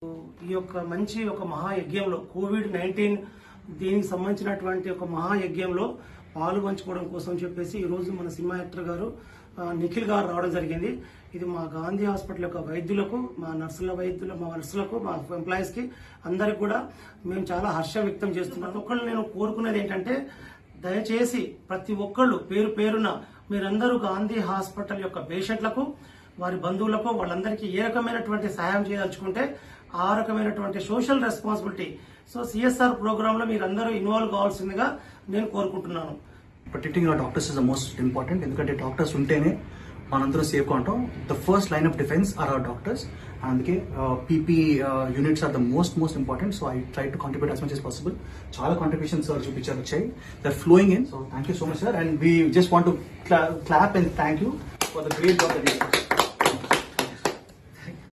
ఈ యొక్క మంచి ఒక మహాయజ్ఞంలో కోవిడ్ నైన్టీన్ దీనికి సంబంధించినటువంటి ఒక మహాయజ్ఞంలో పాలు పంచుకోవడం కోసం చెప్పేసి ఈ రోజు మన సినిమా యాక్టర్ గారు ఆ, నిఖిల్ గారు రావడం జరిగింది ఇది మా గాంధీ హాస్పిటల్ యొక్క వైద్యులకు మా నర్సుల వైద్యుల మా నర్సులకు మా ఎంప్లాయీస్ కి అందరికి కూడా మేము చాలా హర్షం వ్యక్తం చేస్తున్నాం ఒకళ్ళు నేను కోరుకునేది ఏంటంటే దయచేసి ప్రతి ఒక్కళ్ళు పేరు పేరున మీరందరూ గాంధీ హాస్పిటల్ యొక్క పేషెంట్లకు వారి బంధువులకు వాళ్ళందరికీ ఏ రకమైనటువంటి సహాయం చేయదలుచుకుంటే ఆ రకమైనటువంటి social responsibility so CSR programme లో మీరందరూ ఇన్వాల్వ్ కావాల్సిందిగా నేను కోరుకుంటున్నాను protecting your doctors is the most important ఎందుకంటే డాక్టర్స్ ఉంటేనే మనందరం సేఫ్గా ఉంటాం the first line of defence are our doctors అందుకే PP units are the most most important so I try to contribute as much as possible చాలా contributions చూపించారు వచ్చాయి there flowing in so thank you so much sir and we just want to clap and thank you for the great job that